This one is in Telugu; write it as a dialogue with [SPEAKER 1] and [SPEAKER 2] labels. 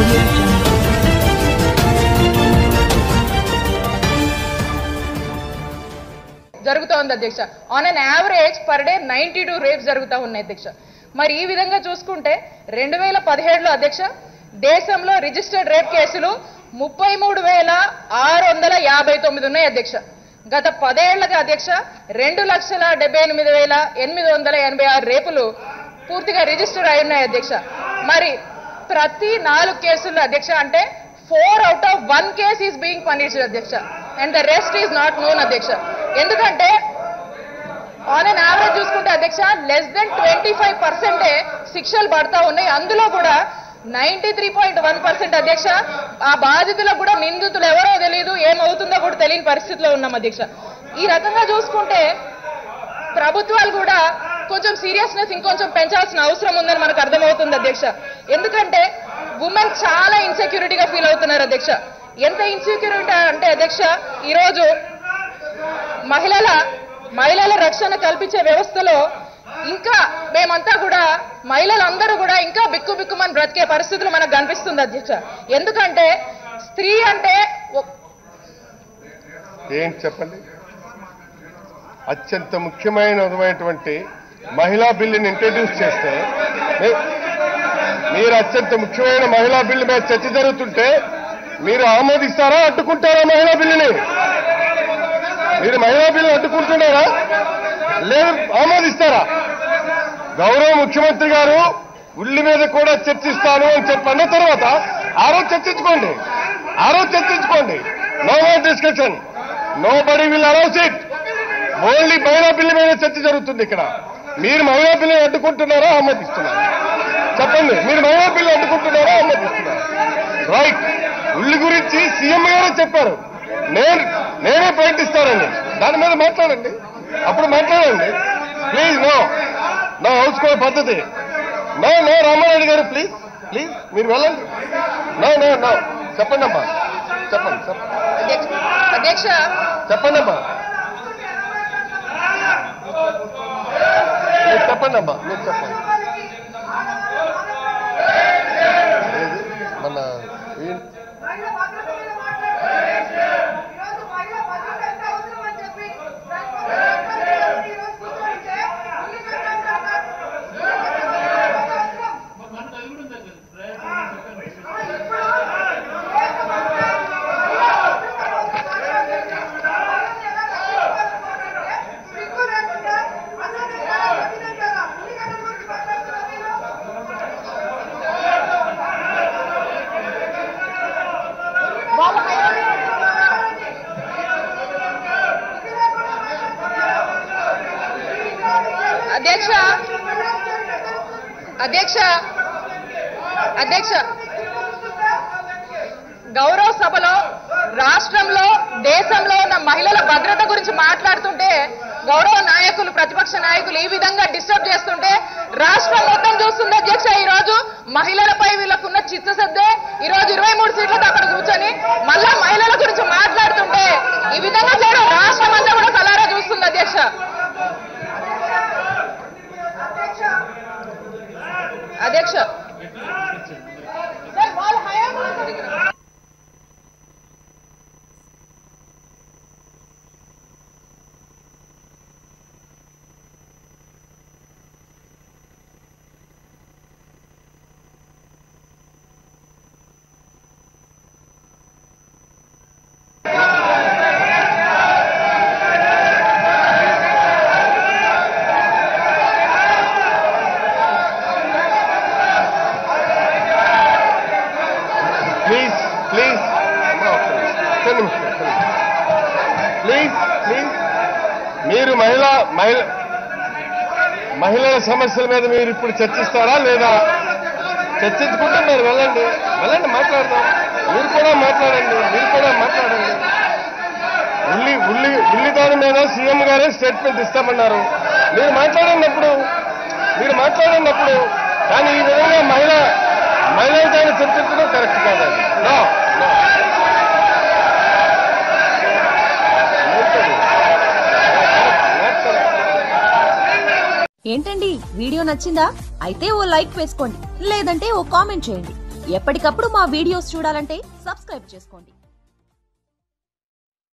[SPEAKER 1] audio jungle.
[SPEAKER 2] జరుగుతోంది అధ్యక్ష on an average per day ninety two rapes జరుగుతూ ఉన్నాయి అధ్యక్ష మరి ఈ విధంగా చూసుకుంటే రెండు వేల పదిహేడులో అధ్యక్ష దేశంలో రిజిస్టర్డ్ రేప్ కేసులు ముప్పై మూడు వేల ఆరు వందల యాభై తొమ్మిది ఉన్నాయి అధ్యక్ష గత పదేళ్లుగా అధ్యక్ష రెండు లక్షల డెబ్బై ఎనిమిది వేల ఎనిమిది వందల ఎనభై ఆరు రేపులు పూర్తిగా రిజిస్టర్ అయి ఉన్నాయి అధ్యక్ష మరి ప్రతి నాలుగు కేసుల్లో అధ్యక్ష అంటే four out of one case is being punished అధ్యక్ష and the rest is not known అధ్యక్ష ఎందుకంటే ఆన్ అన్ యావరేజ్ చూసుకుంటే అధ్యక్ష లెస్ దెన్ ట్వంటీ ఫైవ్ పర్సెంటే శిక్షలు పడతా ఉన్నాయి అందులో కూడా ninety three point one percent అధ్యక్ష ఆ బాధితులకు కూడా నిందితులు ఎవరో తెలియదు ఏమవుతుందో కూడా తెలియని పరిస్థితిలో ఉన్నాం అధ్యక్ష ఈ రకంగా చూసుకుంటే ప్రభుత్వాలు కూడా కొంచెం సీరియస్నెస్ ఇంకొంచెం పెంచాల్సిన అవసరం ఉందని మనకు అర్థమవుతుంది అధ్యక్ష ఎందుకంటే ఉమెన్ చాలా ఇన్సెక్యూరిటీగా ఫీల్ అవుతున్నారు అధ్యక్ష ఎంత ఇన్సెక్యూరిటీ అంటే అధ్యక్ష ఈరోజు మహిళల మహిళల రక్షణ కల్పించే వ్యవస్థలో ఇంకా మేమంతా కూడా మహిళలందరూ కూడా ఇంకా బిక్కు బిక్కుమని బ్రతికే పరిస్థితులు మనకు కనిపిస్తుంది అధ్యక్ష ఎందుకంటే స్త్రీ అంటే ఒ-
[SPEAKER 3] ఏంటి చెప్పండి అత్యంత ముఖ్యమైనటువంటి మహిళా బిల్లుని ఇంట్రడ్యూస్ చేస్తే మీ- మీరు అత్యంత ముఖ్యమైన మహిళా బిల్లు మీద చర్చ జరుగుతుంటే మీరు ఆమోదిస్తారా అడ్డుకుంటారా మహిళా బిల్లుని మీరు మహిళా బిల్లు అడ్డుకుంటున్నారా లేదు ఆమోదిస్తారా గౌరవ ముఖ్యమంత్రి గారు ఉల్లి మీద కూడా చర్చిస్తాను అని చెప్పి అన్న తర్వాత ఆ రోజు చర్చించుకోండి ఆ రోజు చర్చించుకోండి no more discussion nobody will allows it only మహిళా బిల్లు మీద చర్చ జరుగుతుంది ఇక్కడ మీరు మహిళా బిల్లు అడ్డుకుంటున్నారా ఆమోదిస్తున్నారా చెప్పండి మీరు మహిళా బిల్లు అడ్డుకుంటున్నారా ఆమోదిస్తున్నారా రైట్ ఉల్లి గురించి సీఎం గారే చెప్పారు నేను నేనే ప్రకటిస్తానండి దాని మీద మాట్లాడండి అప్పుడు మాట్లాడండి ప్లీజ్ నో నో హౌస్కో పద్ధతి నో నో రామారెడ్డి గారు ప్లీజ్ ప్లీజ్ మీరు వెళ్ళండి నో నో నో చెప్పండి అమ్మా చెప్పండి చెప్పండి
[SPEAKER 2] అధ్యక్ష అధ్యక్ష
[SPEAKER 3] చెప్పండి అమ్మా మీరు చెప్పండి అమ్మా మీరు చెప్పండి ఏది? మన ఈ-
[SPEAKER 4] మహిళ భద్రత మీద మాట్లాడారు. ఈరోజు మహిళ భద్రత ఎంత అవసరం అని చెప్పి దాని కోసం ఈరోజు కూర్చోబెడితే ఉల్లి కట్టాలి అంటారు. అవసరం. సిగ్గు లేకుండా అసలు వచ్చినట్టారా? ఉల్లి కట్టల గురించి మాట్లాడుతున్నారు మీరు?
[SPEAKER 2] అధ్యక్ష అధ్యక్ష అధ్యక్ష గౌరవ సభలో రాష్ట్రంలో దేశంలో ఉన్న మహిళల భద్రత గురించి మాట్లాడుతుంటే గౌరవ నాయకులు ప్రతిపక్ష నాయకులు ఈ విధంగా డిస్టర్బ్ చేస్తుంటే రాష్ట్రం మొత్తం చూస్తుంది అధ్యక్ష ఈ రోజు మహిళలపై వీళ్ళకున్న చిత్తశుద్ధే ఈ రోజు ఇరవై మూడు సీట్లతో అక్కడ కూర్చొని మళ్ళా మహిళల గురించి మాట్లాడుతుంటే ఈ విధంగా చేయడం రాష్ట్రం అంతా కూడా కలారా చూస్తుంది అధ్యక్ష అధ్యక్ష సార్ వాళ్ళ హయాంలో
[SPEAKER 3] ప్లీజ్ ప్లీజ్ ప్లీజ్ ప్లీజ్ మీరు మహిళ మహిళ మహిళల సమస్యల మీద మీరు ఇప్పుడు చర్చిస్తారా లేదా చర్చించుకుంటున్నారు వెళ్ళండి వెళ్ళండి మాట్లాడదాం మీరు కూడా మాట్లాడండి మీరు కూడా మాట్లాడండి ఉల్లి ఉల్లి ఉల్లి దాని మీద సీఎం గారే స్టేట్మెంట్ ఇస్తామన్నారు మీరు మాట్లాడినప్పుడు మీరు మాట్లాడినప్పుడు కానీ ఈ విధంగా మహిళ మహిళల దాన్ని చర్చించడం కరెక్ట్ కాదండి నో నో
[SPEAKER 5] ఏంటండి వీడియో నచ్చిందా అయితే ఓ లైక్ వేసుకోండి లేదంటే ఓ కామెంట్ చేయండి
[SPEAKER 1] ఎప్పటికప్పుడు మా వీడియోస్ చూడాలంటే సబ్స్క్రైబ్ చేసుకోండి